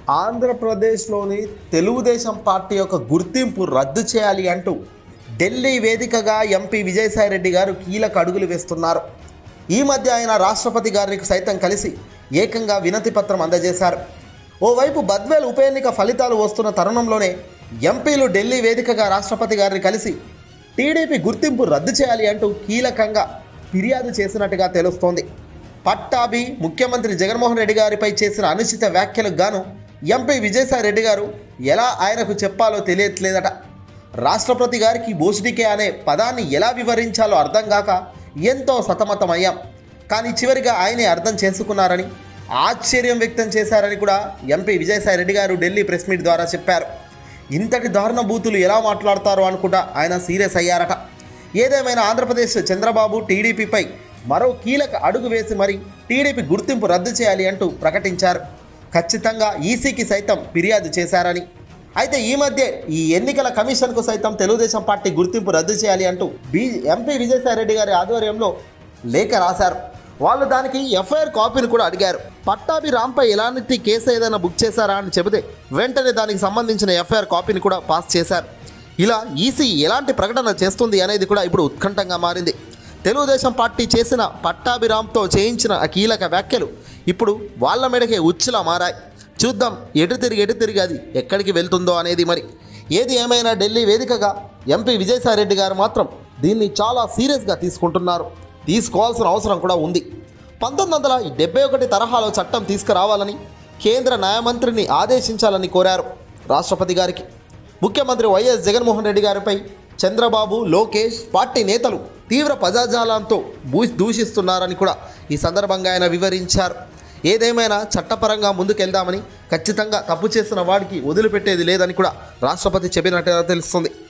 ఆంధ్రప్రదేశ్లోని తెలుగుదేశం పార్టీ యొక్క గుర్తింపు రద్దు చేయాలి అంటూ ఢిల్లీ వేదికగా ఎంపీ విజయసాయిరెడ్డి గారు కీలక అడుగులు వేస్తున్నారు ఈ మధ్య ఆయన రాష్ట్రపతి గారికి సైతం కలిసి ఏకంగా వినతి పత్రం అందజేశారు ఓవైపు బద్వేల్ ఉప ఎన్నిక ఫలితాలు వస్తున్న తరుణంలోనే ఎంపీలు ఢిల్లీ వేదికగా రాష్ట్రపతి గారిని కలిసి టీడీపీ గుర్తింపు రద్దు చేయాలి అంటూ కీలకంగా ఫిర్యాదు చేసినట్టుగా తెలుస్తోంది పట్టాభి ముఖ్యమంత్రి జగన్మోహన్ రెడ్డి గారిపై చేసిన అనుచిత వ్యాఖ్యలకు గాను ఎంపీ విజయసాయి రెడ్డి గారు ఎలా ఆయనకు చెప్పాలో తెలియట్లేదట రాష్ట్రపతి గారికి బోసిడికే అనే పదాన్ని ఎలా వివరించాలో అర్థం కాక ఎంతో సతమతమయ్యాం కానీ చివరిగా ఆయనే అర్థం చేసుకున్నారని ఆశ్చర్యం వ్యక్తం చేశారని కూడా ఎంపీ విజయసాయి రెడ్డి గారు ఢిల్లీ ప్రెస్ మీట్ ద్వారా చెప్పారు ఇంతటి దారుణ బూతులు ఎలా మాట్లాడతారో అనుకుంటా ఆయన సీరియస్ అయ్యారట ఏదేమైనా ఆంధ్రప్రదేశ్ చంద్రబాబు టీడీపీపై మరో కీలక అడుగు వేసి మరి టీడీపీ గుర్తింపు రద్దు చేయాలి అంటూ ప్రకటించారు ఖచ్చితంగా ఈసీకి సైతం ఫిర్యాదు చేశారని అయితే ఈ మధ్య ఈ ఎన్నికల కమిషన్కు సైతం తెలుగుదేశం పార్టీ గుర్తింపు రద్దు చేయాలి అంటూ బీ ఎంపీ విజయసాయిరెడ్డి గారి ఆధ్వర్యంలో లేఖ రాశారు వాళ్ళు దానికి ఎఫ్ఐఆర్ కాపీని కూడా అడిగారు పట్టాభి రాంపై ఎలాంటి కేసు ఏదైనా బుక్ చేశారా అని చెబితే వెంటనే దానికి సంబంధించిన ఎఫ్ఐఆర్ కాపీని కూడా పాస్ చేశారు ఇలా ఈసీ ఎలాంటి ప్రకటన చేస్తుంది అనేది కూడా ఇప్పుడు ఉత్కంఠంగా మారింది తెలుగుదేశం పార్టీ చేసిన పట్టాభిరామ్తో చేయించిన ఆ కీలక వ్యాఖ్యలు ఇప్పుడు వాళ్ళ మెడకే ఉచ్చులా మారాయి చూద్దాం ఎటు తిరిగి ఎటు తిరిగి అది ఎక్కడికి వెళ్తుందో అనేది మరి ఏది ఏమైనా ఢిల్లీ వేదికగా ఎంపీ విజయసాయిరెడ్డి గారు మాత్రం దీన్ని చాలా సీరియస్గా తీసుకుంటున్నారు తీసుకోవాల్సిన అవసరం కూడా ఉంది పంతొమ్మిది వందల డెబ్బై ఒకటి తరహాలో చట్టం తీసుకురావాలని కేంద్ర న్యాయమంత్రిని ఆదేశించాలని కోరారు రాష్ట్రపతి గారికి ముఖ్యమంత్రి వైఎస్ జగన్మోహన్ రెడ్డి గారిపై చంద్రబాబు లోకేష్ పార్టీ నేతలు తీవ్ర పదజాలంతో భూ దూషిస్తున్నారని కూడా ఈ సందర్భంగా ఆయన వివరించారు ఏదేమైనా చట్టపరంగా ముందుకెళ్దామని ఖచ్చితంగా తప్పు చేసిన వాడికి వదిలిపెట్టేది లేదని కూడా రాష్ట్రపతి చెప్పినట్టుగా తెలుస్తుంది